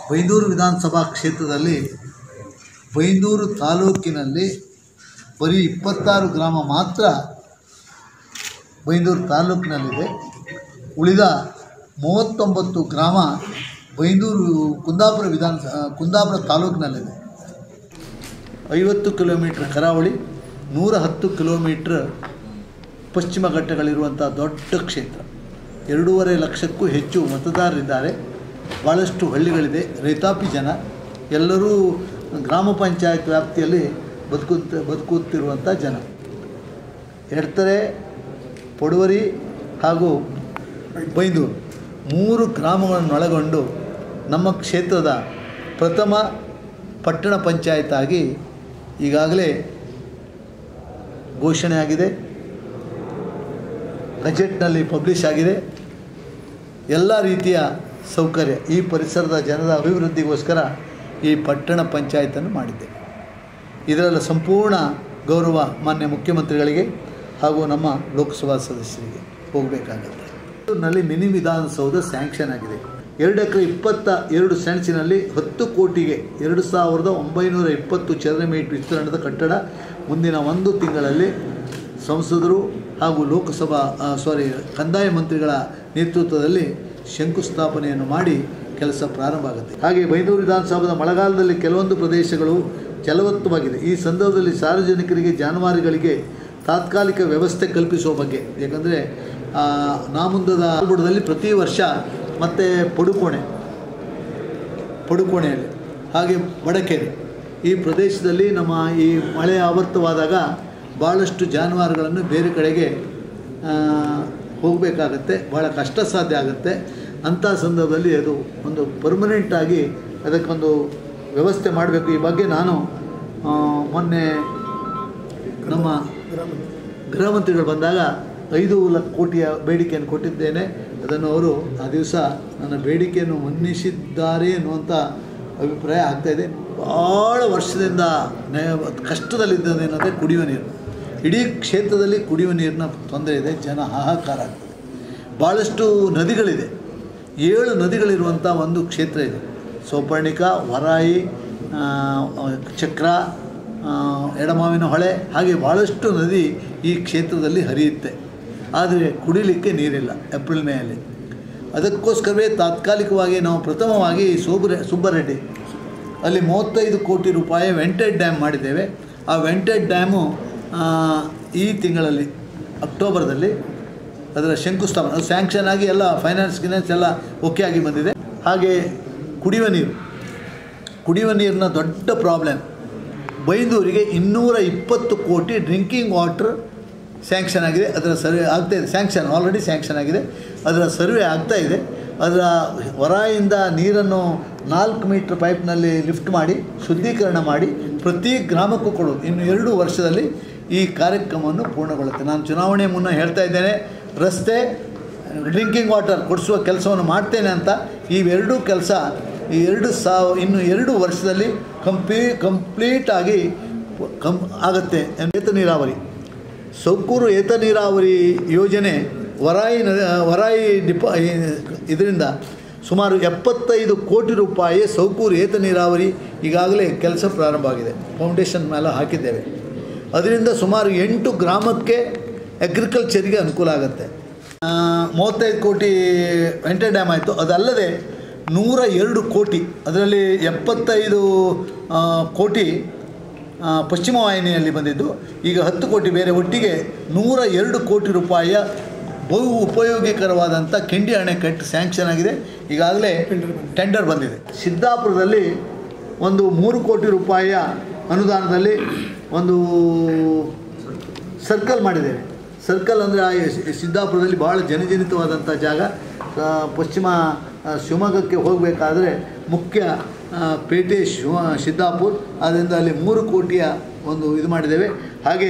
ಬೈಂದೂರು ವಿಧಾನಸಭಾ ಕ್ಷೇತ್ರದಲ್ಲಿ ಬೈಂದೂರು ತಾಲೂಕಿನಲ್ಲಿ ಬರೀ ಇಪ್ಪತ್ತಾರು ಗ್ರಾಮ ಮಾತ್ರ ಬೈಂದೂರು ತಾಲೂಕಿನಲ್ಲಿದೆ ಉಳಿದ ಮೂವತ್ತೊಂಬತ್ತು ಗ್ರಾಮ ಬೈಂದೂರು ಕುಂದಾಪುರ ವಿಧಾನ ಕುಂದಾಪುರ ತಾಲೂಕಿನಲ್ಲಿದೆ ಐವತ್ತು ಕಿಲೋಮೀಟ್ರ್ ಕರಾವಳಿ ನೂರ ಹತ್ತು ಕಿಲೋಮೀಟ್ರ್ ಪಶ್ಚಿಮ ಘಟ್ಟಗಳಿರುವಂಥ ದೊಡ್ಡ ಕ್ಷೇತ್ರ ಎರಡೂವರೆ ಲಕ್ಷಕ್ಕೂ ಹೆಚ್ಚು ಮತದಾರರಿದ್ದಾರೆ ಭಾಳಷ್ಟು ಹಳ್ಳಿಗಳಿದೆ ರೈತಾಪಿ ಜನ ಎಲ್ಲರೂ ಗ್ರಾಮ ಪಂಚಾಯತ್ ವ್ಯಾಪ್ತಿಯಲ್ಲಿ ಬದುಕುತ್ತ ಬದುಕುತ್ತಿರುವಂಥ ಜನ ಎಡ್ತರೆ ಪೊಡವರಿ ಹಾಗೂ ಬೈಂದೂರು ಮೂರು ಗ್ರಾಮಗಳನ್ನೊಳಗೊಂಡು ನಮ್ಮ ಕ್ಷೇತ್ರದ ಪ್ರಥಮ ಪಟ್ಟಣ ಪಂಚಾಯತ್ ಆಗಿ ಈಗಾಗಲೇ ಘೋಷಣೆ ಆಗಿದೆ ಬಜೆಟ್ನಲ್ಲಿ ಪಬ್ಲಿಷ್ ಆಗಿದೆ ಎಲ್ಲ ರೀತಿಯ ಸೌಕರ್ಯ ಈ ಪರಿಸರದ ಜನರ ಅಭಿವೃದ್ಧಿಗೋಸ್ಕರ ಈ ಪಟ್ಟಣ ಪಂಚಾಯತನ್ನು ಮಾಡಿದ್ದೆ ಇದರಲ್ಲಿ ಸಂಪೂರ್ಣ ಗೌರವ ಮಾನ್ಯ ಮುಖ್ಯಮಂತ್ರಿಗಳಿಗೆ ಹಾಗೂ ನಮ್ಮ ಲೋಕಸಭಾ ಸದಸ್ಯರಿಗೆ ಹೋಗಬೇಕಾಗತ್ತೆ ನಲ್ಲಿ ಮಿನಿ ವಿಧಾನಸೌಧ ಸ್ಯಾಂಕ್ಷನ್ ಆಗಿದೆ ಎರಡು ಎಕರೆ ಇಪ್ಪತ್ತ ಎರಡು ಸೆಣಸಿನಲ್ಲಿ ಹತ್ತು ಕೋಟಿಗೆ ಎರಡು ಸಾವಿರದ ಒಂಬೈನೂರ ಇಪ್ಪತ್ತು ಚದರ ಮೀಟರ್ ವಿಸ್ತರಣದ ಕಟ್ಟಡ ಮುಂದಿನ ಒಂದು ತಿಂಗಳಲ್ಲಿ ಸಂಸದರು ಹಾಗೂ ಲೋಕಸಭಾ ಸಾರಿ ಕಂದಾಯ ಮಂತ್ರಿಗಳ ನೇತೃತ್ವದಲ್ಲಿ ಶಂಕುಸ್ಥಾಪನೆಯನ್ನು ಮಾಡಿ ಕೆಲಸ ಪ್ರಾರಂಭ ಆಗುತ್ತೆ ಹಾಗೆ ಬೈಂದೂರು ವಿಧಾನಸೌಧದ ಮಳೆಗಾಲದಲ್ಲಿ ಕೆಲವೊಂದು ಪ್ರದೇಶಗಳು ಜಲವತ್ತವಾಗಿದೆ ಈ ಸಂದರ್ಭದಲ್ಲಿ ಸಾರ್ವಜನಿಕರಿಗೆ ಜಾನುವಾರುಗಳಿಗೆ ತಾತ್ಕಾಲಿಕ ವ್ಯವಸ್ಥೆ ಕಲ್ಪಿಸುವ ಬಗ್ಗೆ ಯಾಕಂದರೆ ನಾಮುಂದದ ಬುಡದಲ್ಲಿ ಪ್ರತಿ ವರ್ಷ ಮತ್ತು ಪಡುಕೋಣೆ ಪಡುಕೋಣೆಯಲ್ಲಿ ಹಾಗೆ ವಡಕೆರೆ ಈ ಪ್ರದೇಶದಲ್ಲಿ ನಮ್ಮ ಈ ಮಳೆ ಆವರ್ತವಾದಾಗ ಭಾಳಷ್ಟು ಜಾನುವಾರುಗಳನ್ನು ಬೇರೆ ಕಡೆಗೆ ಹೋಗಬೇಕಾಗತ್ತೆ ಭಾಳ ಕಷ್ಟ ಸಾಧ್ಯ ಆಗುತ್ತೆ ಅಂಥ ಸಂದರ್ಭದಲ್ಲಿ ಅದು ಒಂದು ಪರ್ಮನೆಂಟಾಗಿ ಅದಕ್ಕೊಂದು ವ್ಯವಸ್ಥೆ ಮಾಡಬೇಕು ಈ ಬಗ್ಗೆ ನಾನು ಮೊನ್ನೆ ನಮ್ಮ ಗೃಹ ಮಂತ್ರಿಗಳು ಬಂದಾಗ ಐದು ಲಕ್ಷ ಕೋಟಿಯ ಬೇಡಿಕೆಯನ್ನು ಕೊಟ್ಟಿದ್ದೇನೆ ಅದನ್ನು ಅವರು ಆ ದಿವಸ ನನ್ನ ಬೇಡಿಕೆಯನ್ನು ಮನ್ನಿಸಿದ್ದಾರೆ ಅನ್ನುವಂಥ ಅಭಿಪ್ರಾಯ ಆಗ್ತಾಯಿದೆ ಭಾಳ ವರ್ಷದಿಂದ ಕಷ್ಟದಲ್ಲಿದ್ದದೇನಂದರೆ ಕುಡಿಯುವ ನೀರು ಇಡೀ ಕ್ಷೇತ್ರದಲ್ಲಿ ಕುಡಿಯುವ ನೀರಿನ ತೊಂದರೆ ಇದೆ ಜನ ಹಾಹಾಕಾರ ಆಗ್ತದೆ ಭಾಳಷ್ಟು ನದಿಗಳಿದೆ ಏಳು ನದಿಗಳಿರುವಂಥ ಒಂದು ಕ್ಷೇತ್ರ ಇದೆ ಸೌಪರ್ಣಿಕ ವರಾಯಿ ಚಕ್ರ ಎಡಮಾವಿನ ಹೊಳೆ ಹಾಗೆ ಭಾಳಷ್ಟು ನದಿ ಈ ಕ್ಷೇತ್ರದಲ್ಲಿ ಹರಿಯುತ್ತೆ ಆದರೆ ಕುಡಿಲಿಕ್ಕೆ ನೀರಿಲ್ಲ ಏಪ್ರಿಲ್ ಮೇಯಲ್ಲಿ ಅದಕ್ಕೋಸ್ಕರವೇ ತಾತ್ಕಾಲಿಕವಾಗಿ ನಾವು ಪ್ರಥಮವಾಗಿ ಸೋಬರೆ ಸುಬ್ಬರೆಡ್ಡಿ ಅಲ್ಲಿ ಮೂವತ್ತೈದು ಕೋಟಿ ರೂಪಾಯಿ ವೆಂಟೆಡ್ ಡ್ಯಾಮ್ ಮಾಡಿದ್ದೇವೆ ಆ ವೆಂಟೆಡ್ ಡ್ಯಾಮು ಈ ತಿಂಗಳಲ್ಲಿ ಅಕ್ಟೋಬರ್ದಲ್ಲಿ ಅದರ ಶಂಕುಸ್ಥಾಪನೆ ಅದು ಸ್ಯಾಂಕ್ಷನ್ ಆಗಿ ಎಲ್ಲ ಫೈನಾನ್ಸ್ ಗಿನಾನ್ಸ್ ಎಲ್ಲ ಓಕೆ ಆಗಿ ಬಂದಿದೆ ಹಾಗೆ ಕುಡಿಯುವ ನೀರು ಕುಡಿಯುವ ನೀರಿನ ದೊಡ್ಡ ಪ್ರಾಬ್ಲಮ್ ಬೈಂದೂರಿಗೆ ಇನ್ನೂರ ಇಪ್ಪತ್ತು ಕೋಟಿ ಡ್ರಿಂಕಿಂಗ್ ವಾಟ್ರ್ ಸ್ಯಾಂಕ್ಷನ್ ಆಗಿದೆ ಅದರ ಸರ್ವೆ ಆಗ್ತಾಯಿದೆ ಸ್ಯಾಂಕ್ಷನ್ ಆಲ್ರೆಡಿ ಸ್ಯಾಂಕ್ಷನ್ ಆಗಿದೆ ಅದರ ಸರ್ವೆ ಆಗ್ತಾ ಇದೆ ಅದರ ಹೊರಾಯಿಂದ ನೀರನ್ನು ನಾಲ್ಕು ಮೀಟ್ರ್ ಪೈಪ್ನಲ್ಲಿ ಲಿಫ್ಟ್ ಮಾಡಿ ಶುದ್ಧೀಕರಣ ಮಾಡಿ ಪ್ರತಿ ಗ್ರಾಮಕ್ಕೂ ಕೊಡೋದು ಇನ್ನು ಎರಡು ವರ್ಷದಲ್ಲಿ ಈ ಕಾರ್ಯಕ್ರಮವನ್ನು ಪೂರ್ಣಗೊಳ್ಳುತ್ತೆ ನಾನು ಚುನಾವಣೆ ಮುನ್ನ ಹೇಳ್ತಾ ಇದ್ದೇನೆ ರಸ್ತೆ ಡ್ರಿಂಕಿಂಗ್ ವಾಟರ್ ಕೊಡಿಸುವ ಕೆಲಸವನ್ನು ಮಾಡ್ತೇನೆ ಅಂತ ಇವೆರಡೂ ಕೆಲಸ ಈ ಎರಡು ಸಾವ ಇನ್ನು ಎರಡು ವರ್ಷದಲ್ಲಿ ಕಂಪ್ಲೀ ಕಂಪ್ಲೀಟಾಗಿ ಕಂ ಆಗುತ್ತೆ ಏತ ನೀರಾವರಿ ಸೌಕೂರು ಏತ ನೀರಾವರಿ ಯೋಜನೆ ವರಾಯಿ ನ ವರಾಯಿ ಡಿಪ ಇದರಿಂದ ಸುಮಾರು ಎಪ್ಪತ್ತೈದು ಕೋಟಿ ರೂಪಾಯಿ ಸೌಕೂರು ಏತ ನೀರಾವರಿ ಈಗಾಗಲೇ ಕೆಲಸ ಪ್ರಾರಂಭ ಆಗಿದೆ ಫೌಂಡೇಶನ್ ಮೇಲೆ ಹಾಕಿದ್ದೇವೆ ಅದರಿಂದ ಸುಮಾರು ಎಂಟು ಗ್ರಾಮಕ್ಕೆ ಅಗ್ರಿಕಲ್ಚರಿಗೆ ಅನುಕೂಲ ಆಗುತ್ತೆ ಮೂವತ್ತೈದು ಕೋಟಿ ವೆಂಟರ್ ಡ್ಯಾಮ್ ಆಯಿತು ಅದಲ್ಲದೆ ನೂರ ಎರಡು ಕೋಟಿ ಅದರಲ್ಲಿ ಎಪ್ಪತ್ತೈದು ಕೋಟಿ ಪಶ್ಚಿಮ ವಾಹಿನಿಯಲ್ಲಿ ಬಂದಿದ್ದು ಈಗ ಹತ್ತು ಕೋಟಿ ಬೇರೆ ಒಟ್ಟಿಗೆ ನೂರ ಎರಡು ಕೋಟಿ ರೂಪಾಯಿಯ ಬಹು ಉಪಯೋಗಕರವಾದಂಥ ಕಿಂಡಿ ಅಣೆಕಟ್ಟು ಸ್ಯಾಂಕ್ಷನ್ ಆಗಿದೆ ಈಗಾಗಲೇ ಟೆಂಡರ್ ಬಂದಿದೆ ಸಿದ್ದಾಪುರದಲ್ಲಿ ಒಂದು ಮೂರು ಕೋಟಿ ರೂಪಾಯಿಯ ಅನುದಾನದಲ್ಲಿ ಒಂದು ಸರ್ಕಲ್ ಮಾಡಿದ್ದೇವೆ ಸರ್ಕಲ್ ಅಂದರೆ ಆ ಸಿದ್ದಾಪುರದಲ್ಲಿ ಭಾಳ ಜನಜನಿತವಾದಂಥ ಜಾಗ ಪಶ್ಚಿಮ ಶಿವಮೊಗ್ಗಕ್ಕೆ ಹೋಗಬೇಕಾದ್ರೆ ಮುಖ್ಯ ಪೇಟೆ ಶಿವ ಸಿದ್ದಾಪುರ್ ಆದ್ದರಿಂದ ಅಲ್ಲಿ ಮೂರು ಕೋಟಿಯ ಒಂದು ಇದು ಮಾಡಿದ್ದೇವೆ ಹಾಗೆ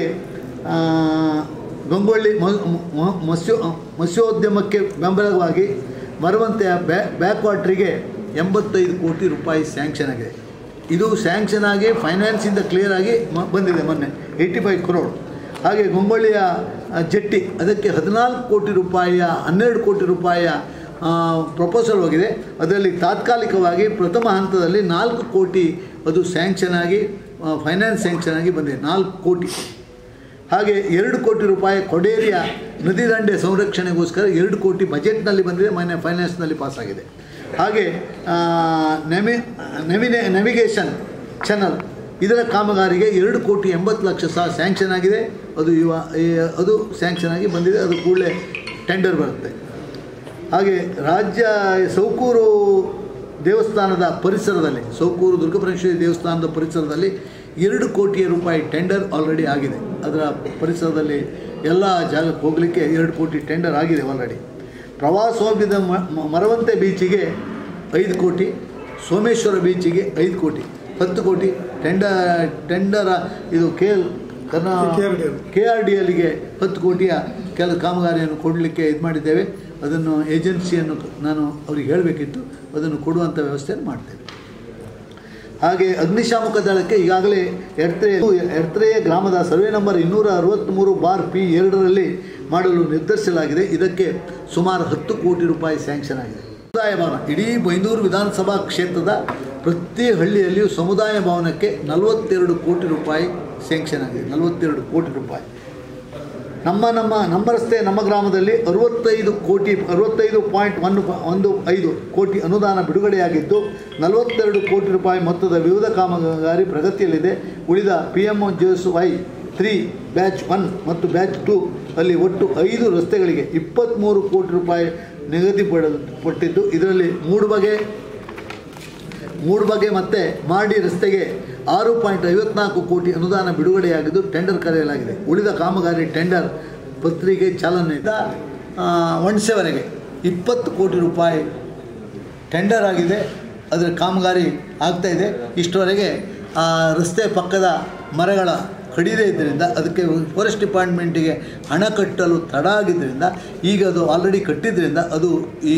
ಗಂಗೊಳ್ಳಿ ಮತ್ಸ್ಯೋ ಮತ್ಸ್ಯೋದ್ಯಮಕ್ಕೆ ಬೆಂಬಲವಾಗಿ ಮರವಂತೆಯ ಬ್ಯಾ ಬ್ಯಾಕ್ ವಾಟ್ರಿಗೆ ಎಂಬತ್ತೈದು ಕೋಟಿ ರೂಪಾಯಿ ಸ್ಯಾಂಕ್ಷನ್ ಆಗಿದೆ ಇದು ಸ್ಯಾಂಕ್ಷನ್ ಆಗಿ ಫೈನಾನ್ಸಿಂದ ಕ್ಲಿಯರ್ ಆಗಿ ಮ ಬಂದಿದೆ ಮೊನ್ನೆ ಏಯ್ಟಿ ಫೈವ್ ಕ್ರೋಡ್ ಹಾಗೆ ಗಂಗೊಳ್ಳಿಯ ಜಟ್ಟಿ ಅದಕ್ಕೆ ಹದಿನಾಲ್ಕು ಕೋಟಿ ರೂಪಾಯಿಯ ಹನ್ನೆರಡು ಕೋಟಿ ರೂಪಾಯಿಯ ಪ್ರಪೋಸಲ್ ಹೋಗಿದೆ ಅದರಲ್ಲಿ ತಾತ್ಕಾಲಿಕವಾಗಿ ಪ್ರಥಮ ಹಂತದಲ್ಲಿ ನಾಲ್ಕು ಕೋಟಿ ಅದು ಸ್ಯಾಂಕ್ಷನ್ ಆಗಿ ಫೈನಾನ್ಸ್ ಸ್ಯಾಂಕ್ಷನ್ ಆಗಿ ಬಂದಿದೆ ನಾಲ್ಕು ಕೋಟಿ ಹಾಗೆ ಎರಡು ಕೋಟಿ ರೂಪಾಯಿ ಕೊಡೇರಿಯ ನದಿ ದಂಡೆ ಸಂರಕ್ಷಣೆಗೋಸ್ಕರ ಎರಡು ಕೋಟಿ ಬಜೆಟ್ನಲ್ಲಿ ಬಂದಿದೆ ಮೊನ್ನೆ ಫೈನಾನ್ಸ್ನಲ್ಲಿ ಪಾಸಾಗಿದೆ ಹಾಗೆ ಆ, ನೆವಿ ನೆವಿನೆ ನೆವಿಗೇಷನ್ ಚಾನಲ್ ಇದರ ಕಾಮಗಾರಿಗೆ ಎರಡು ಕೋಟಿ ಎಂಬತ್ತು ಲಕ್ಷ ಸಹ ಸ್ಯಾಂಕ್ಷನ್ ಆಗಿದೆ ಅದು ಇವ ಈ- ಅದು ಸ್ಯಾಂಕ್ಷನ್ ಆಗಿ ಬಂದಿದೆ ಅದು ಕೂಡಲೇ ಟೆಂಡರ್ ಬರುತ್ತೆ ಹಾಗೆ ರಾಜ್ಯ ಸೌಕೂರು ದೇವಸ್ಥಾನದ ಪರಿಸರದಲ್ಲಿ ಸೌಕೂರು ದುರ್ಗಪರಮೇಶ್ವರಿ ದೇವಸ್ಥಾನದ ಪರಿಸರದಲ್ಲಿ ಎರಡು ಕೋಟಿ ರೂಪಾಯಿ ಟೆಂಡರ್ ಆಲ್ರೆಡಿ ಆಗಿದೆ ಅದರ ಪರಿಸರದಲ್ಲಿ ಎಲ್ಲ ಜಾಗಕ್ಕೆ ಹೋಗಲಿಕ್ಕೆ ಎರಡು ಕೋಟಿ ಟೆಂಡರ್ ಆಗಿದೆ ಆಲ್ರೆಡಿ ಪ್ರವಾಸೋದ್ಯದ ಮ- ಮ- ಮರವಂತೆ ಬೀಚಿಗೆ ಐದು ಕೋಟಿ ಸೋಮೇಶ್ವರ ಬೀಚಿಗೆ ಐದು ಕೋಟಿ ಹತ್ತು ಕೋಟಿ ಟೆಂಡರ್ ಟೆಂಡರ ಇದು ಕೆ ಎಲ್ ಕರ್ನಾ KRDL. ಕೆ ಆರ್ ಡಿ ಎಲ್ಗೆ ಹತ್ತು ಕೋಟಿಯ ಕೆಲ ಕಾಮಗಾರಿಯನ್ನು ಕೊಡಲಿಕ್ಕೆ ಇದು ಮಾಡಿದ್ದೇವೆ ಅದನ್ನು ಏಜೆನ್ಸಿಯನ್ನು ನಾನು ಅವ್ರಿಗೆ ಹೇಳಬೇಕಿತ್ತು ಅದನ್ನು ಕೊಡುವಂಥ ವ್ಯವಸ್ಥೆಯನ್ನು ಮಾಡ್ತೇವೆ ಹಾಗೆ ಅಗ್ನಿಶಾಮಕ ದಳಕ್ಕೆ ಈಗಾಗಲೇ ಎಡ್ತ್ರೆ ಎಡ್ತ್ರೆಯ ಗ್ರಾಮದ ಸರ್ವೆ ನಂಬರ್ ಇನ್ನೂರ ಅರವತ್ತ್ಮೂರು ಬಾರ್ ಪಿ ಎರಡರಲ್ಲಿ ಮಾಡಲು ನಿರ್ಧರಿಸಲಾಗಿದೆ ಇದಕ್ಕೆ ಸುಮಾರು ಹತ್ತು ಕೋಟಿ ರೂಪಾಯಿ ಸ್ಯಾಂಕ್ಷನ್ ಆಗಿದೆ ಸಮುದಾಯ ಭವನ ಇಡೀ ಬೈಂದೂರು ವಿಧಾನಸಭಾ ಕ್ಷೇತ್ರದ ಪ್ರತಿ ಹಳ್ಳಿಯಲ್ಲಿಯೂ ಸಮುದಾಯ ಭವನಕ್ಕೆ ನಲವತ್ತೆರಡು ಕೋಟಿ ರೂಪಾಯಿ ಸ್ಯಾಂಕ್ಷನ್ ಆಗಿದೆ ನಲವತ್ತೆರಡು ಕೋಟಿ ರೂಪಾಯಿ ನಮ್ಮ ನಮ್ಮ ನಮ್ಮ ರಸ್ತೆ ನಮ್ಮ ಗ್ರಾಮದಲ್ಲಿ ಅರವತ್ತೈದು ಕೋಟಿ ಅರವತ್ತೈದು ಪಾಯಿಂಟ್ ಒನ್ ಒಂದು ಐದು ಕೋಟಿ ಅನುದಾನ ಬಿಡುಗಡೆಯಾಗಿದ್ದು ನಲವತ್ತೆರಡು ಕೋಟಿ ರೂಪಾಯಿ ಮೊತ್ತದ ವಿವಿಧ ಕಾಮಗಾರಿ ಪ್ರಗತಿಯಲ್ಲಿದೆ ಉಳಿದ P M J S Y three batch one ಮತ್ತು ಬ್ಯಾಚ್ ಟು ಅಲ್ಲಿ ಒಟ್ಟು ಐದು ರಸ್ತೆಗಳಿಗೆ ಇಪ್ಪತ್ತ್ಮೂರು ಕೋಟಿ ರೂಪಾಯಿ ನಿಗದಿಪಡಲ್ಪಟ್ಟಿದ್ದು ಇದರಲ್ಲಿ ಮೂಡುಬಗೆ ಮೂಡುಬಗೆ ಮತ್ತು ಮಾರ್ಡಿ ರಸ್ತೆಗೆ ಆರು ಪಾಯಿಂಟ್ ಐವತ್ನಾಲ್ಕು ಕೋಟಿ ಅನುದಾನ ಬಿಡುಗಡೆಯಾಗಿದ್ದು ಟೆಂಡರ್ ಕರೆಯಲಾಗಿದೆ ಉಳಿದ ಕಾಮಗಾರಿ ಟೆಂಡರ್ ಪತ್ರಿಕೆ ಚಾಲನೆಯಿಂದ ಆ, ಒಣಸೆವರೆಗೆ ಇಪ್ಪತ್ತು ಕೋಟಿ ರೂಪಾಯಿ ಟೆಂಡರ್ ಆಗಿದೆ ಅದರ ಕಾಮಗಾರಿ ಆಗ್ತಾ ಇದೆ ಇಷ್ಟರವರೆಗೆ ಆ ರಸ್ತೆ ಪಕ್ಕದ ಮರಗಳ ಕಡಿದೇ ಇದ್ದರಿಂದ ಅದಕ್ಕೆ ಫಾರೆಸ್ಟ್ ಡಿಪಾರ್ಟ್ಮೆಂಟಿಗೆ ಹಣ ಕಟ್ಟಲು ತಡ ಆಗಿದ್ದರಿಂದ ಈಗ ಅದು ಆಲ್ರೆಡಿ ಕಟ್ಟಿದ್ದರಿಂದ ಅದು ಈ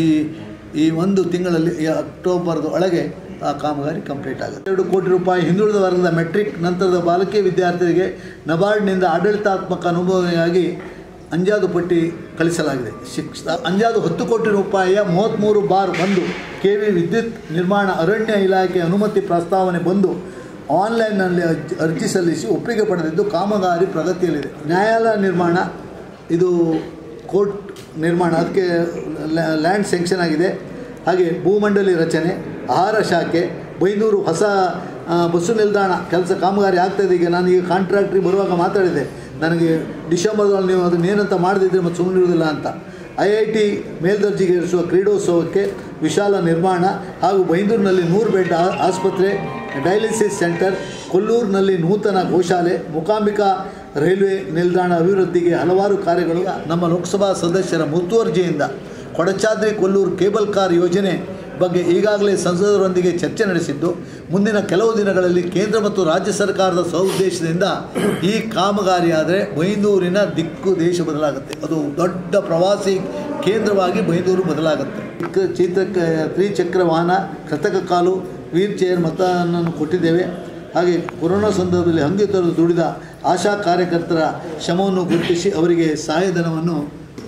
ಈ ಒಂದು ತಿಂಗಳಲ್ಲಿ ಈ ಅಕ್ಟೋಬರ್ದ ಒಳಗೆ ಆ ಕಾಮಗಾರಿ ಕಂಪ್ಲೀಟ್ ಆಗುತ್ತೆ ಎರಡು ಕೋಟಿ ರೂಪಾಯಿ ಹಿಂದುಳಿದ ವರ್ಗದ ಮೆಟ್ರಿಕ್ ನಂತರದ ಬಾಲಕಿ ವಿದ್ಯಾರ್ಥಿಗಳಿಗೆ ನಬಾರ್ಡ್ನಿಂದ ಆಡಳಿತಾತ್ಮಕ ಅನುಭವಿಯಾಗಿ ಅಂಜಾದು ಪಟ್ಟಿ ಕಳಿಸಲಾಗಿದೆ ಶಿಕ್ಷ ಅಂಜಾದು ಹತ್ತು ಕೋಟಿ ರೂಪಾಯಿಯ ಮೂವತ್ತ್ಮೂರು ಬಾರ್ ಒಂದು ಕೆ ವಿ ವಿದ್ಯುತ್ ನಿರ್ಮಾಣ ಅರಣ್ಯ ಇಲಾಖೆ ಅನುಮತಿ ಪ್ರಸ್ತಾವನೆ ಬಂದು ಆನ್ಲೈನ್ನಲ್ಲಿ ಅರ್ಜಿ ಅರ್ಜಿ ಸಲ್ಲಿಸಿ ಒಪ್ಪಿಗೆ ಪಡೆದಿದ್ದು ಕಾಮಗಾರಿ ಪ್ರಗತಿಯಲ್ಲಿದೆ ನ್ಯಾಯಾಲಯ ನಿರ್ಮಾಣ ಇದು ಕೋರ್ಟ್ ನಿರ್ಮಾಣ ಅದಕ್ಕೆ ಲ್ಯಾಂಡ್ ಸ್ಯಾಂಕ್ಷನ್ ಆಗಿದೆ ಹಾಗೆ ಭೂಮಂಡಲಿ ರಚನೆ ಆಹಾರ ಶಾಖೆ ಬೈಂದೂರು ಹೊಸ ಆ, ಬಸ್ಸು ನಿಲ್ದಾಣ ಕೆಲಸ ಕಾಮಗಾರಿ ಆಗ್ತಾಯಿದೆ ಈಗ ನಾನು ಈಗ ಕಾಂಟ್ರಾಕ್ಟ್ರಿಗೆ ಬರುವಾಗ ಮಾತಾಡಿದೆ ನನಗೆ ಡಿಸೆಂಬರ್ದಲ್ಲಿ ನೀವು ಅದನ್ನ ಏನಂತ ಮಾಡದಿದ್ದರೆ ಮತ್ತು ಸುಮ್ಮನೆ ಇರುವುದಿಲ್ಲ ಅಂತ ಐ ಐ ಟಿ ಮೇಲ್ದರ್ಜೆಗೇರಿಸುವ ಕ್ರೀಡೋತ್ಸವಕ್ಕೆ ವಿಶಾಲ ನಿರ್ಮಾಣ ಹಾಗೂ ಬೈಂದೂರಿನಲ್ಲಿ ನೂರು ಬೆಡ್ ಆ- ಆಸ್ಪತ್ರೆ ಡಯಾಲಿಸಿಸ್ ಸೆಂಟರ್ ಕೊಲ್ಲೂರಿನಲ್ಲಿ ನೂತನ ಗೋಶಾಲೆ ಮುಕಾಂಬಿಕಾ ರೈಲ್ವೆ ನಿಲ್ದಾಣ ಅಭಿವೃದ್ಧಿಗೆ ಹಲವಾರು ಕಾರ್ಯಗಳು ನಮ್ಮ ಲೋಕಸಭಾ ಸದಸ್ಯರ ಮುತುವರ್ಜಿಯಿಂದ ಕೊಡಚಾದ್ರಿ ಕೊಲ್ಲೂರು ಕೇಬಲ್ ಕಾರ್ ಯೋಜನೆ ಬಗ್ಗೆ ಈಗಾಗಲೇ ಸಂಸದರೊಂದಿಗೆ ಚರ್ಚೆ ನಡೆಸಿದ್ದು ಮುಂದಿನ ಕೆಲವು ದಿನಗಳಲ್ಲಿ ಕೇಂದ್ರ ಮತ್ತು ರಾಜ್ಯ ಸರ್ಕಾರದ ಸದುದ್ದೇಶದಿಂದ ಈ ಕಾಮಗಾರಿ ಆದರೆ ಬೈಂದೂರಿನ ದಿಕ್ಕು ದೇಶ ಬದಲಾಗುತ್ತೆ ಅದು ದೊಡ್ಡ ಪ್ರವಾಸಿ ಕೇಂದ್ರವಾಗಿ ಬೈಂದೂರು ಬದಲಾಗುತ್ತೆ ಚಿಕ್ಕ ಚೈತ್ರಕ ತ್ರಿಚಕ್ರ ವಾಹನ ಕೃತಕ ಕಾಲು ವೀಲ್ ಚೇರ್ ಮತವನ್ನು ಕೊಟ್ಟಿದ್ದೇವೆ ಹಾಗೆ ಕೊರೋನಾ ಸಂದರ್ಭದಲ್ಲಿ ಹಂಗೆ ತರಲು ದುಡಿದ ಆಶಾ ಕಾರ್ಯಕರ್ತರ ಶ್ರಮವನ್ನು ಗುರುತಿಸಿ ಅವರಿಗೆ ಸಹಾಯಧನವನ್ನು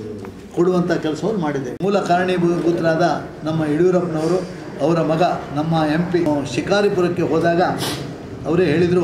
ಕೊಡುವಂಥ ಕೆಲಸವನ್ನು ಮಾಡಿದೆ ಮೂಲ ಕಾರಣೀಭೂತರಾದ ನಮ್ಮ ಯಡಿಯೂರಪ್ಪನವರು ಅವರ ಮಗ ನಮ್ಮ ಎಂ ಪಿ ಶಿಕಾರಿಪುರಕ್ಕೆ ಹೋದಾಗ ಅವರೇ ಹೇಳಿದರು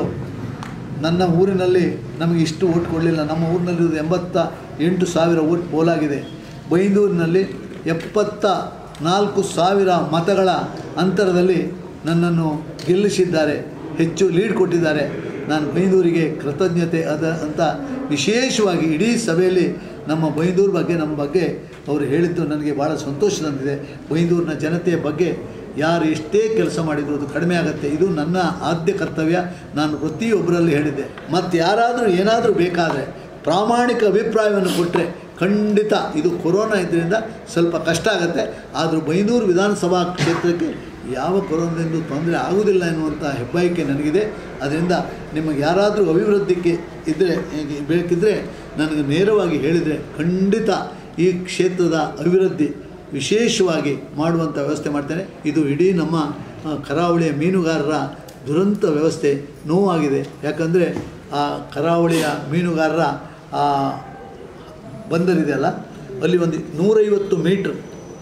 ನನ್ನ ಊರಿನಲ್ಲಿ ನಮಗೆ ಇಷ್ಟು ಓಟ್ ಕೊಡಲಿಲ್ಲ ನಮ್ಮ ಊರಿನಲ್ಲಿರೋದು ಎಂಬತ್ತ ಎಂಟು ಸಾವಿರ ಓಟ್ ಪೋಲಾಗಿದೆ ಬೈಂದೂರಿನಲ್ಲಿ ಎಪ್ಪತ್ತ ನಾಲ್ಕು ಸಾವಿರ ಮತಗಳ ಅಂತರದಲ್ಲಿ ನನ್ನನ್ನು ಗೆಲ್ಲಿಸಿದ್ದಾರೆ ಹೆಚ್ಚು ಲೀಡ್ ಕೊಟ್ಟಿದ್ದಾರೆ ನಾನು ಬೈಂದೂರಿಗೆ ಕೃತಜ್ಞತೆ ಅದ ಅಂತ ವಿಶೇಷವಾಗಿ ಇಡೀ ಸಭೆಯಲ್ಲಿ ನಮ್ಮ ಬೈಂದೂರು ಬಗ್ಗೆ ನಮ್ಮ ಬಗ್ಗೆ ಅವರು ಹೇಳಿದ್ದು ನನಗೆ ಭಾಳ ಸಂತೋಷ ತಂದಿದೆ ಬೈಂದೂರಿನ ಜನತೆಯ ಬಗ್ಗೆ ಯಾರು ಎಷ್ಟೇ ಕೆಲಸ ಮಾಡಿದರೂ ಅದು ಕಡಿಮೆ ಆಗುತ್ತೆ ಇದು ನನ್ನ ಆದ್ಯ ಕರ್ತವ್ಯ ನಾನು ಪ್ರತಿಯೊಬ್ಬರಲ್ಲಿ ಹೇಳಿದ್ದೆ ಮತ್ತು ಯಾರಾದರೂ ಏನಾದರೂ ಬೇಕಾದರೆ ಪ್ರಾಮಾಣಿಕ ಅಭಿಪ್ರಾಯವನ್ನು ಕೊಟ್ಟರೆ ಖಂಡಿತ ಇದು ಕೊರೋನಾ ಇದರಿಂದ ಸ್ವಲ್ಪ ಕಷ್ಟ ಆಗುತ್ತೆ ಆದರೂ ಬೈಂದೂರು ವಿಧಾನಸಭಾ ಕ್ಷೇತ್ರಕ್ಕೆ ಯಾವ ಕೊರೋನಾದಿಂದ ತೊಂದರೆ ಆಗುವುದಿಲ್ಲ ಎನ್ನುವಂಥ ಹೆಬ್ಬಯಕೆ ನನಗಿದೆ ಅದರಿಂದ ನಿಮಗೆ ಯಾರಾದರೂ ಅಭಿವೃದ್ಧಿಗೆ ಇದ್ದರೆ ಬೇಕಿದ್ದರೆ ನನಗೆ ನೇರವಾಗಿ ಹೇಳಿದರೆ ಖಂಡಿತ ಈ ಕ್ಷೇತ್ರದ ಅಭಿವೃದ್ಧಿ ವಿಶೇಷವಾಗಿ ಮಾಡುವಂಥ ವ್ಯವಸ್ಥೆ ಮಾಡ್ತೇನೆ ಇದು ಇಡೀ ನಮ್ಮ ಆ, ಕರಾವಳಿಯ ಮೀನುಗಾರರ ದುರಂತ ವ್ಯವಸ್ಥೆ ನೋವಾಗಿದೆ ಯಾಕಂದರೆ ಆ ಕರಾವಳಿಯ ಮೀನುಗಾರರ ಆ ಬಂದರಿದೆಯಲ್ಲ ಅಲ್ಲಿ ಒಂದು ನೂರೈವತ್ತು ಮೀಟ್ರ್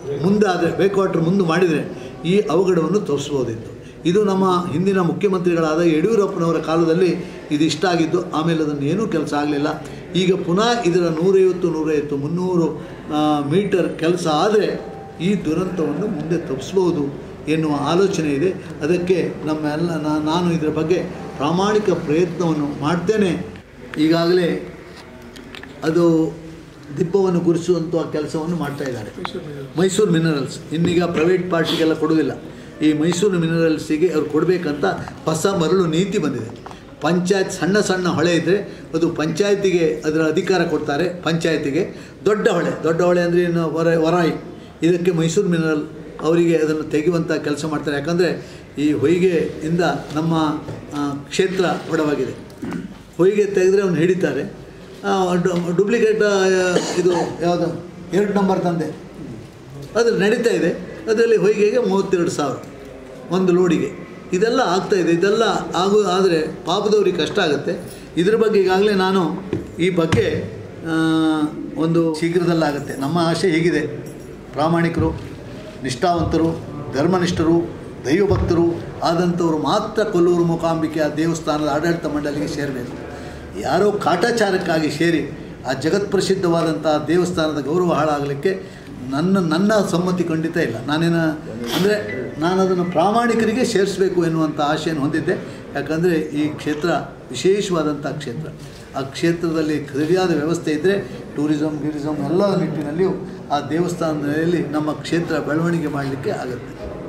ಮುಂದೆ ಆದರೆ ಬೇಕ್ ವಾಟರ್ ಮುಂದೆ ಮಾಡಿದರೆ ಈ ಅವಘಡವನ್ನು ತೋರಿಸ್ಬೋದಿತ್ತು ಇದು ನಮ್ಮ ಹಿಂದಿನ ಮುಖ್ಯಮಂತ್ರಿಗಳಾದ ಯಡಿಯೂರಪ್ಪನವರ ಕಾಲದಲ್ಲಿ ಇದು ಇಷ್ಟ ಆಗಿದ್ದು ಆಮೇಲೆ ಅದನ್ನು ಏನೂ ಕೆಲಸ ಆಗಲಿಲ್ಲ ಈಗ ಪುನಃ ಇದರ ನೂರೈವತ್ತು ನೂರೈವತ್ತು ಮುನ್ನೂರು ಆ, ಮೀಟರ್ ಕೆಲಸ ಆದರೆ ಈ ದುರಂತವನ್ನು ಮುಂದೆ ತಪ್ಪಿಸ್ಬೋದು ಎನ್ನುವ ಆಲೋಚನೆ ಇದೆ ಅದಕ್ಕೆ ನಮ್ಮೆಲ್ಲ ನಾ- ನಾನು ಇದರ ಬಗ್ಗೆ ಪ್ರಾಮಾಣಿಕ ಪ್ರಯತ್ನವನ್ನು ಮಾಡ್ತೇನೆ ಈಗಾಗಲೇ ಅದು ದಿಬ್ಬವನ್ನು ಗುರುಸುವಂಥ ಕೆಲಸವನ್ನು ಮಾಡ್ತಾ ಇದ್ದಾರೆ ಮೈಸೂರು ಮಿನರಲ್ಸ್ ಇನ್ನೀಗ ಪ್ರೈವೇಟ್ ಪಾರ್ಟಿಗೆಲ್ಲ ಕೊಡೋದಿಲ್ಲ ಈ ಮೈಸೂರು ಮಿನರಲ್ಸಿಗೆ ಅವ್ರು ಕೊಡಬೇಕಂತ ಹೊಸ ಮರಳು ನೀತಿ ಬಂದಿದೆ ಪಂಚಾಯತ್ ಸಣ್ಣ ಸಣ್ಣ ಹೊಳೆ ಇದ್ದರೆ ಅದು ಪಂಚಾಯತಿಗೆ ಅದರ ಅಧಿಕಾರ ಕೊಡ್ತಾರೆ ಪಂಚಾಯತಿಗೆ ದೊಡ್ಡ ಹೊಳೆ ದೊಡ್ಡ ಹೊಳೆ ಅಂದರೆ ಇನ್ನು ಹೊರ ಹೊರಾಯಿ ಇದಕ್ಕೆ ಮೈಸೂರು ಮಿನರಲ್ ಅವರಿಗೆ ಅದನ್ನು ತೆಗೆಯುವಂಥ ಕೆಲಸ ಮಾಡ್ತಾರೆ ಯಾಕಂದರೆ ಈ ಹೊಯ್ಗೆಯಿಂದ ನಮ್ಮ ಆ, ಕ್ಷೇತ್ರ ಒಡವಾಗಿದೆ ಹೊಯ್ಗೆ ತೆಗೆದ್ರೆ ಅವ್ನು ಹಿಡಿತಾರೆ ಡೂಪ್ಲಿಕೇಟ್ ಇದು ಯಾವುದು ಎರಡು ನಂಬರ್ ತಂದೆ ಅದು ನಡೀತಾ ಇದೆ ಅದರಲ್ಲಿ ಹೊಯ್ಗೆಗೆ ಮೂವತ್ತೆರಡು ಸಾವಿರ ಒಂದು ಲೋಡಿಗೆ ಇದೆಲ್ಲ ಆಗ್ತಾ ಇದೆ ಇದೆಲ್ಲ ಆಗು ಆದರೆ ಪಾಪದವ್ರಿಗೆ ಕಷ್ಟ ಆಗುತ್ತೆ ಇದ್ರ ಬಗ್ಗೆ ಈಗಾಗಲೇ ನಾನು ಈ ಬಗ್ಗೆ ಆ, ಒಂದು ಶೀಘ್ರದಲ್ಲಾಗುತ್ತೆ ನಮ್ಮ ಆಶೆ ಹೀಗಿದೆ ಪ್ರಾಮಾಣಿಕರು ನಿಷ್ಠಾವಂತರು ಧರ್ಮನಿಷ್ಠರು ದೈವಭಕ್ತರು ಆದಂಥವರು ಮಾತ್ರ ಕೊಲ್ಲೂರು ಮೂಕಾಂಬಿಕೆಯ ದೇವಸ್ಥಾನದ ಆಡಳಿತ ಮಂಡಳಿಗೆ ಸೇರಬೇಕು ಯಾರೋ ಕಾಟಾಚಾರಕ್ಕಾಗಿ ಸೇರಿ ಆ ಜಗತ್ಪ್ರಸಿದ್ಧವಾದಂಥ ದೇವಸ್ಥಾನದ ಗೌರವ ಹಾಳಾಗಲಿಕ್ಕೆ ನನ್ನ ನನ್ನ ಸಮ್ಮತಿ ಖಂಡಿತ ಇಲ್ಲ ನಾನೇನ ಅಂದರೆ ನಾನು ಅದನ್ನು ಪ್ರಾಮಾಣಿಕರಿಗೆ ಸೇರಿಸಬೇಕು ಎನ್ನುವಂಥ ಆಶೆಯನ್ನು ಹೊಂದಿದ್ದೆ ಯಾಕಂದರೆ ಈ ಕ್ಷೇತ್ರ ವಿಶೇಷವಾದಂಥ ಕ್ಷೇತ್ರ ಆ ಕ್ಷೇತ್ರದಲ್ಲಿ ಸರಿಯಾದ ವ್ಯವಸ್ಥೆ ಇದ್ದರೆ ಟೂರಿಸಮ್ ಗ್ಯೂರಿಸಮ್ ಎಲ್ಲ ನಿಟ್ಟಿನಲ್ಲಿಯೂ ಆ ದೇವಸ್ಥಾನದಲ್ಲಿ ನಮ್ಮ ಕ್ಷೇತ್ರ ಬೆಳವಣಿಗೆ ಮಾಡಲಿಕ್ಕೆ ಆಗುತ್ತೆ